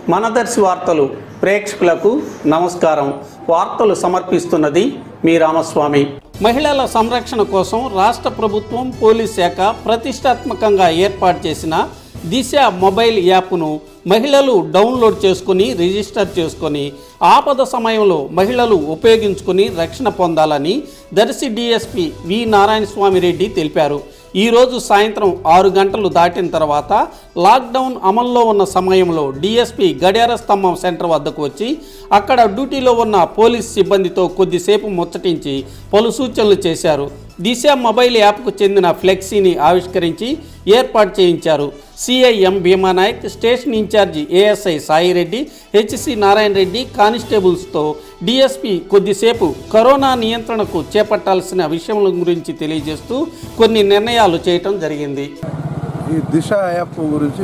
మనదర్శి వార్తలు ప్రేక్షకులకు నమస్కారం వార్తలు సమర్పిస్తున్నది మీ రామస్వామి మహిళల సంరక్షణ కోసం రాష్ట్ర ప్రభుత్వం పోలీస్ శాఖ ప్రతిష్టాత్మకంగా ఏర్పాటు చేసిన దిశ మొబైల్ యాప్ను మహిళలు డౌన్లోడ్ చేసుకుని రిజిస్టర్ చేసుకొని ఆపద సమయంలో మహిళలు ఉపయోగించుకుని రక్షణ పొందాలని దర్శి డిఎస్పి వి నారాయణ స్వామి రెడ్డి తెలిపారు ఈరోజు సాయంత్రం ఆరు గంటలు దాటిన తర్వాత లాక్డౌన్ అమల్లో ఉన్న సమయంలో డిఎస్పి గడియార స్తంభం సెంటర్ వద్దకు వచ్చి అక్కడ డ్యూటీలో ఉన్న పోలీస్ సిబ్బందితో కొద్దిసేపు ముచ్చటించి పలు సూచనలు చేశారు దిశ మొబైల్ యాప్కు చెందిన ఫ్లెక్సీని ఆవిష్కరించి ఏర్పాటు చేయించారు CI M Bhimanayak station incharge ASI Saireddy HC Narayana Reddy కానిస్టేబుల్స్తో డిఎస్పి కొద్దిసేపు కరోనా నియంత్రణకు చేపట్టాల్సిన విషయముల గురించి తెలియజేస్తూ కొన్ని నిర్ణయాలు చేయటం జరిగింది ఈ దిశ యాప్ గురించి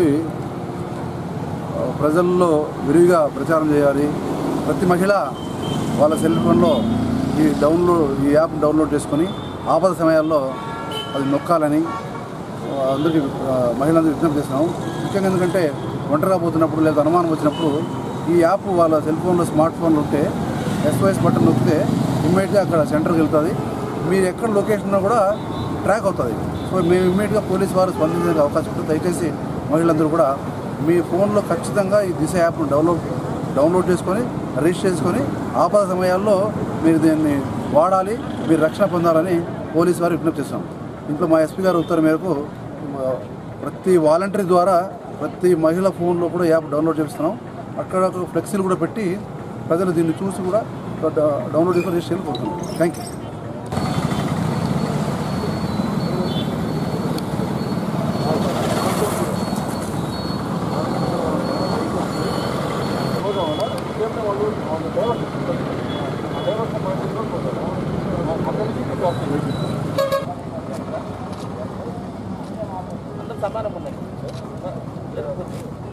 ఆ, ప్రజల్లో విరివిగా ప్రచారం చేయాలి ప్రతి మహిళ వాళ్ళ సెల్ ఫోన్లో ఈ డౌన్లోడ్ ఈ యాప్ డౌన్లోడ్ చేసుకొని ఆపద సమయాల్లో అది నొక్కాలని ఆ, అందరికీ ఆ, మహిళలందరికీ విజ్ఞప్తి చేస్తున్నాం ముఖ్యంగా ఎందుకంటే ఒంటరిగా పోతున్నప్పుడు లేదా అనుమానం వచ్చినప్పుడు ఈ యాప్ వాళ్ళ సెల్ ఫోన్లో స్మార్ట్ ఫోన్లో ఉంటే ఎస్ఓఎస్ బటన్ నొక్కితే ఇమ్మీడియట్గా అక్కడ సెంటర్కి వెళ్తుంది మీరు ఎక్కడ లొకేషన్ ఉన్నా కూడా ట్రాక్ అవుతుంది సో మేము ఇమ్మీడియట్గా పోలీస్ వారు స్పందించడానికి అవకాశం ఉంటుంది దయచేసి మహిళలందరూ కూడా మీ ఫోన్లో ఖచ్చితంగా ఈ దిశ యాప్ను డౌన్లోడ్ డౌన్లోడ్ చేసుకొని రిజిస్టర్ చేసుకొని ఆపద సమయాల్లో మీరు దీన్ని వాడాలి మీరు రక్షణ పొందాలని పోలీస్ వారు విజ్ఞప్తి చేస్తాం ఇంట్లో మా ఎస్పీ గారు ఉత్తరం మేరకు ఆ, ప్రతి వాలంటరీ ద్వారా ప్రతి మహిళ ఫోన్లో కూడా యాప్ డౌన్లోడ్ చేస్తున్నాం అక్కడ ఒక ఫ్లెక్సీలు కూడా పెట్టి ప్రజలు దీన్ని చూసి కూడా డ- డౌన్లోడ్ చేసుకొని రిజిస్టర్ చేయాలని కోరుతున్నాం థ్యాంక్ యూ అందరూ సమానం ఉన్నాయి